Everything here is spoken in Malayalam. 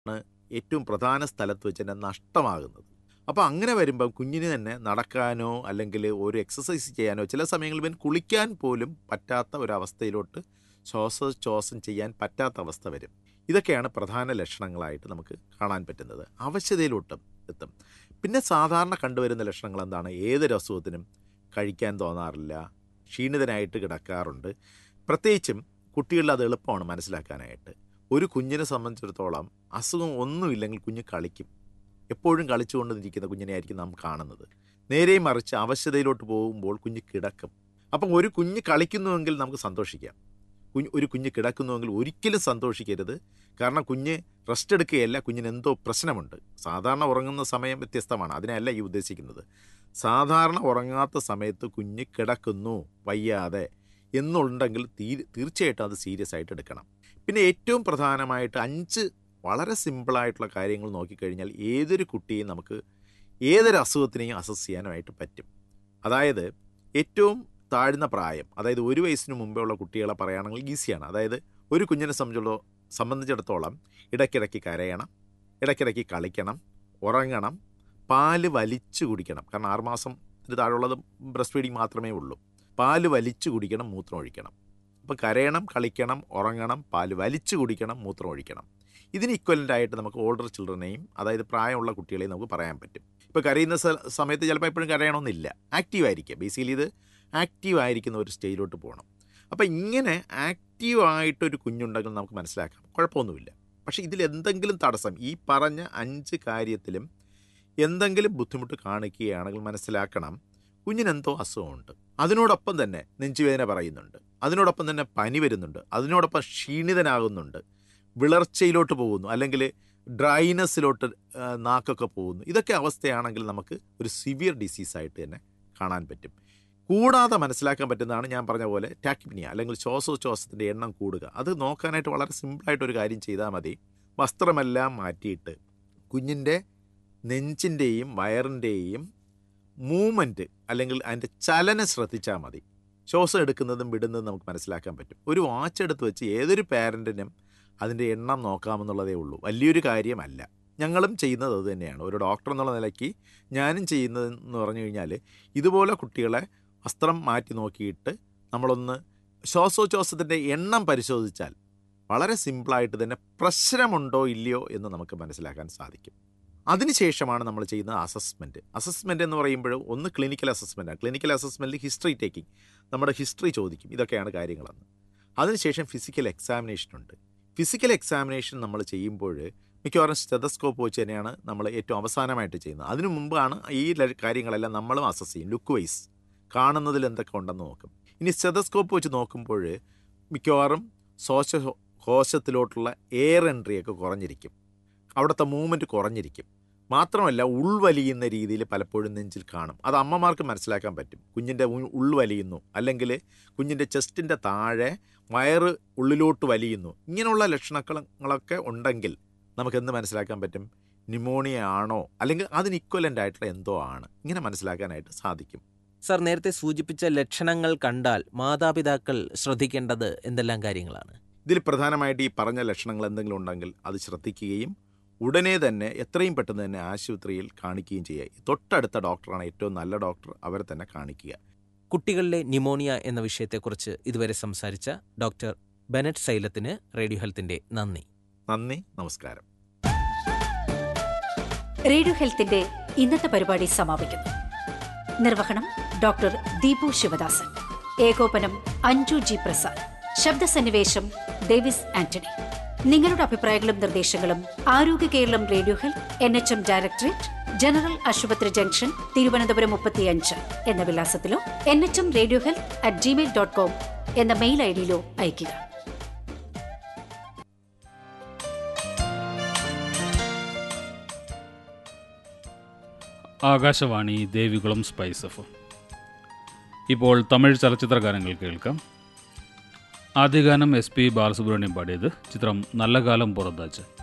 ഏറ്റവും പ്രധാന സ്ഥലത്ത് വെച്ച് തന്നെ നഷ്ടമാകുന്നത് അപ്പോൾ അങ്ങനെ വരുമ്പം കുഞ്ഞിന് തന്നെ നടക്കാനോ അല്ലെങ്കിൽ ഒരു എക്സസൈസ് ചെയ്യാനോ ചില സമയങ്ങളിൽ ഇവൻ കുളിക്കാൻ പോലും പറ്റാത്ത ഒരവസ്ഥയിലോട്ട് ശ്വാസോച്ഛ്വാസം ചെയ്യാൻ പറ്റാത്ത അവസ്ഥ വരും ഇതൊക്കെയാണ് പ്രധാന ലക്ഷണങ്ങളായിട്ട് നമുക്ക് കാണാൻ പറ്റുന്നത് അവശതയിലോട്ടും എത്തും പിന്നെ സാധാരണ കണ്ടുവരുന്ന ലക്ഷണങ്ങൾ എന്താണ് ഏതൊരു അസുഖത്തിനും കഴിക്കാൻ തോന്നാറില്ല ക്ഷീണിതനായിട്ട് കിടക്കാറുണ്ട് പ്രത്യേകിച്ചും കുട്ടികളിൽ അത് എളുപ്പമാണ് മനസ്സിലാക്കാനായിട്ട് ഒരു കുഞ്ഞിനെ സംബന്ധിച്ചിടത്തോളം അസുഖം ഒന്നുമില്ലെങ്കിൽ കുഞ്ഞ് കളിക്കും എപ്പോഴും കളിച്ചുകൊണ്ടിരിക്കുന്ന കുഞ്ഞിനെ ആയിരിക്കും നാം കാണുന്നത് നേരെ മറിച്ച് അവശതയിലോട്ട് പോകുമ്പോൾ കുഞ്ഞ് കിടക്കും അപ്പം ഒരു കുഞ്ഞ് കളിക്കുന്നുവെങ്കിൽ നമുക്ക് സന്തോഷിക്കാം കുഞ്ഞ് ഒരു കുഞ്ഞ് കിടക്കുന്നുവെങ്കിൽ ഒരിക്കലും സന്തോഷിക്കരുത് കാരണം കുഞ്ഞ് റെസ്റ്റ് എടുക്കുകയല്ല കുഞ്ഞിന് എന്തോ പ്രശ്നമുണ്ട് സാധാരണ ഉറങ്ങുന്ന സമയം വ്യത്യസ്തമാണ് അതിനല്ല ഈ ഉദ്ദേശിക്കുന്നത് സാധാരണ ഉറങ്ങാത്ത സമയത്ത് കുഞ്ഞ് കിടക്കുന്നു വയ്യാതെ എന്നുണ്ടെങ്കിൽ തീ തീർച്ചയായിട്ടും അത് സീരിയസ് ആയിട്ട് എടുക്കണം പിന്നെ ഏറ്റവും പ്രധാനമായിട്ട് അഞ്ച് വളരെ സിമ്പിളായിട്ടുള്ള കാര്യങ്ങൾ നോക്കിക്കഴിഞ്ഞാൽ ഏതൊരു കുട്ടിയെയും നമുക്ക് ഏതൊരു അസുഖത്തിനെയും അസസ് ചെയ്യാനായിട്ട് പറ്റും അതായത് ഏറ്റവും താഴ്ന്ന പ്രായം അതായത് ഒരു വയസ്സിന് മുമ്പേ ഉള്ള കുട്ടികളെ പറയുകയാണെങ്കിൽ ഈസിയാണ് അതായത് ഒരു കുഞ്ഞിനെ സംബന്ധിച്ചുള്ള സംബന്ധിച്ചിടത്തോളം ഇടയ്ക്കിടയ്ക്ക് കരയണം ഇടയ്ക്കിടയ്ക്ക് കളിക്കണം ഉറങ്ങണം പാല് വലിച്ചു കുടിക്കണം കാരണം ആറുമാസത്തിന് താഴെയുള്ളത് ബ്രസ്റ്റ് ഫീഡിങ് മാത്രമേ ഉള്ളൂ പാല് വലിച്ചു കുടിക്കണം മൂത്രം ഒഴിക്കണം അപ്പോൾ കരയണം കളിക്കണം ഉറങ്ങണം പാല് വലിച്ചു കുടിക്കണം മൂത്രം ഒഴിക്കണം ഇതിന് ഇക്വലൻ്റ് ആയിട്ട് നമുക്ക് ഓൾഡർ ചിൽഡ്രനെയും അതായത് പ്രായമുള്ള കുട്ടികളെയും നമുക്ക് പറയാൻ പറ്റും ഇപ്പോൾ കരയുന്ന സ- സമയത്ത് ചിലപ്പോൾ എപ്പോഴും കരയണമെന്നില്ല ആക്റ്റീവ് ആയിരിക്കുക ബേസിക്കലി ഇത് ആക്റ്റീവ് ആയിരിക്കുന്ന ഒരു സ്റ്റേജിലോട്ട് പോകണം അപ്പോൾ ഇങ്ങനെ ആക്റ്റീവ് ആയിട്ടൊരു കുഞ്ഞുണ്ടെങ്കിൽ നമുക്ക് മനസ്സിലാക്കാം കുഴപ്പമൊന്നുമില്ല പക്ഷേ ഇതിൽ എന്തെങ്കിലും തടസ്സം ഈ പറഞ്ഞ അഞ്ച് കാര്യത്തിലും എന്തെങ്കിലും ബുദ്ധിമുട്ട് കാണിക്കുകയാണെങ്കിൽ മനസ്സിലാക്കണം കുഞ്ഞിനെന്തോ അസുഖമുണ്ട് അതിനോടൊപ്പം തന്നെ നെഞ്ചുവേദന പറയുന്നുണ്ട് അതിനോടൊപ്പം തന്നെ പനി വരുന്നുണ്ട് അതിനോടൊപ്പം ക്ഷീണിതനാകുന്നുണ്ട് വിളർച്ചയിലോട്ട് പോകുന്നു അല്ലെങ്കിൽ ഡ്രൈനസ്സിലോട്ട് ആ, നാക്കൊക്കെ പോകുന്നു ഇതൊക്കെ അവസ്ഥയാണെങ്കിൽ നമുക്ക് ഒരു സിവിയർ ഡിസീസായിട്ട് തന്നെ കാണാൻ പറ്റും കൂടാതെ മനസ്സിലാക്കാൻ പറ്റുന്നതാണ് ഞാൻ പറഞ്ഞ പോലെ ടാക്കിപ്നിയ അല്ലെങ്കിൽ ശ്വാസോച്ഛ്വാസത്തിൻ്റെ എണ്ണം കൂടുക അത് നോക്കാനായിട്ട് വളരെ സിമ്പിളായിട്ടൊരു കാര്യം ചെയ്താൽ മതി വസ്ത്രമെല്ലാം മാറ്റിയിട്ട് കുഞ്ഞിൻ്റെ നെഞ്ചിൻ്റെയും വയറിൻ്റെയും മൂവ്മെൻറ്റ് അല്ലെങ്കിൽ അതിൻ്റെ ചലനം ശ്രദ്ധിച്ചാൽ മതി ശ്വാസം എടുക്കുന്നതും വിടുന്നതും നമുക്ക് മനസ്സിലാക്കാൻ പറ്റും ഒരു വാച്ച് എടുത്ത് വെച്ച് ഏതൊരു പാരൻറ്റിനും അതിൻ്റെ എണ്ണം നോക്കാമെന്നുള്ളതേ ഉള്ളൂ വലിയൊരു കാര്യമല്ല ഞങ്ങളും ചെയ്യുന്നത് അത് തന്നെയാണ് ഒരു ഡോക്ടർ എന്നുള്ള നിലയ്ക്ക് ഞാനും ചെയ്യുന്നതെന്ന് പറഞ്ഞു കഴിഞ്ഞാൽ ഇതുപോലെ കുട്ടികളെ വസ്ത്രം മാറ്റി നോക്കിയിട്ട് നമ്മളൊന്ന് ശ്വാസോച്ഛ്വാസത്തിൻ്റെ എണ്ണം പരിശോധിച്ചാൽ വളരെ സിമ്പിളായിട്ട് തന്നെ പ്രശ്നമുണ്ടോ ഇല്ലയോ എന്ന് നമുക്ക് മനസ്സിലാക്കാൻ സാധിക്കും അതിനുശേഷമാണ് നമ്മൾ ചെയ്യുന്ന അസസ്മെൻറ്റ് അസസ്മെൻറ്റ് എന്ന് പറയുമ്പോൾ ഒന്ന് ക്ലിനിക്കൽ അസസ്മെൻറ്റാണ് ക്ലിനിക്കൽ അസസ്മെൻറ്റിൽ ഹിസ്റ്ററി ടേക്കിംഗ് നമ്മുടെ ഹിസ്റ്ററി ചോദിക്കും ഇതൊക്കെയാണ് കാര്യങ്ങളെന്ന് അതിനുശേഷം ഫിസിക്കൽ എക്സാമിനേഷൻ ഉണ്ട് ഫിസിക്കൽ എക്സാമിനേഷൻ നമ്മൾ ചെയ്യുമ്പോൾ മിക്കവാറും സ്റ്റെതസ്കോപ്പ് വെച്ച് തന്നെയാണ് നമ്മൾ ഏറ്റവും അവസാനമായിട്ട് ചെയ്യുന്നത് അതിനു മുമ്പാണ് ഈ ല- കാര്യങ്ങളെല്ലാം നമ്മളും അസസ് ചെയ്യും ലുക്ക് വൈസ് കാണുന്നതിൽ എന്തൊക്കെ ഉണ്ടെന്ന് നോക്കും ഇനി സ്റ്റെതസ്കോപ്പ് വെച്ച് നോക്കുമ്പോൾ മിക്കവാറും ശ്വാസ കോശത്തിലോട്ടുള്ള എയർ എൻട്രിയൊക്കെ കുറഞ്ഞിരിക്കും അവിടുത്തെ മൂവ്മെൻറ്റ് കുറഞ്ഞിരിക്കും മാത്രമല്ല ഉൾവലിയുന്ന രീതിയിൽ പലപ്പോഴും നെഞ്ചിൽ കാണും അത് അമ്മമാർക്ക് മനസ്സിലാക്കാൻ പറ്റും കുഞ്ഞിൻ്റെ ഉൾ- ഉൾവലിയുന്നു അല്ലെങ്കിൽ കുഞ്ഞിൻ്റെ ചെസ്റ്റിൻ്റെ താഴെ വയറ് ഉള്ളിലോട്ട് വലിയുന്നു ഇങ്ങനെയുള്ള ലക്ഷണങ്ങളൊക്കെ ഉണ്ടെങ്കിൽ നമുക്ക് എന്ത് മനസ്സിലാക്കാൻ പറ്റും ന്യൂമോണിയ ആണോ അല്ലെങ്കിൽ അതിന് ഇക്വലൻ്റ് ആയിട്ടുള്ള എന്തോ ആണ് ഇങ്ങനെ മനസ്സിലാക്കാനായിട്ട് സാധിക്കും സർ നേരത്തെ സൂചിപ്പിച്ച ലക്ഷണങ്ങൾ കണ്ടാൽ മാതാപിതാക്കൾ ശ്രദ്ധിക്കേണ്ടത് എന്തെല്ലാം കാര്യങ്ങളാണ് ഇതിൽ പ്രധാനമായിട്ട് ഈ പറഞ്ഞ ലക്ഷണങ്ങൾ എന്തെങ്കിലും ഉണ്ടെങ്കിൽ അത് ശ്രദ്ധിക്കുകയും ഉടനെ തന്നെ എത്രയും പെട്ടെന്ന് തന്നെ ആശുപത്രിയിൽ കാണിക്കുകയും ചെയ്യുക തൊട്ടടുത്ത ഡോക്ടറാണ് ഏറ്റവും നല്ല ഡോക്ടർ അവരെ തന്നെ കാണിക്കുക കുട്ടികളിലെ ന്യൂമോണിയ എന്ന വിഷയത്തെക്കുറിച്ച് ഇതുവരെ സംസാരിച്ച ഡോക്ടർ ബെനറ്റ് സൈലത്തിന് റേഡിയോ ഹെൽത്തിന്റെ നന്ദി നന്ദി നമസ്കാരം റേഡിയോ ഹെൽത്തിന്റെ ഇന്നത്തെ പരിപാടി സമാപിക്കുന്നു നിർവഹണം ഡോക്ടർ ദീപു ശിവദാസൻ ഏകോപനം അഞ്ജു ജി പ്രസാദ് ശബ്ദസന്നിവേശം ഡേവിസ് ആന്റണി നിങ്ങളുടെ അഭിപ്രായങ്ങളും നിർദ്ദേശങ്ങളും Arogya Keralam radio health N H M directorate general ആശുപത്രി ജംഗ്ഷൻ തിരുവനന്തപുരം മുപ്പത്തിയഞ്ച് എന്ന വിലാസത്തിലോ N H M radio health at Gmail dot com എന്ന മെയിൽ ഐ ഡിയിലോ അയയ്ക്കുക ആകാശവാണി ദേവികുളം സ്പൈസ് എഫ് ഇപ്പോൾ തമിഴ് ചലച്ചിത്ര ഗാനങ്ങൾ കേൾക്കാം ആദ്യ ഗാനം എസ് പി ബാലസുബ്രഹ്മണ്യം പാടിയത് ചിത്രം നല്ല കാലം പുറത്താച്ച്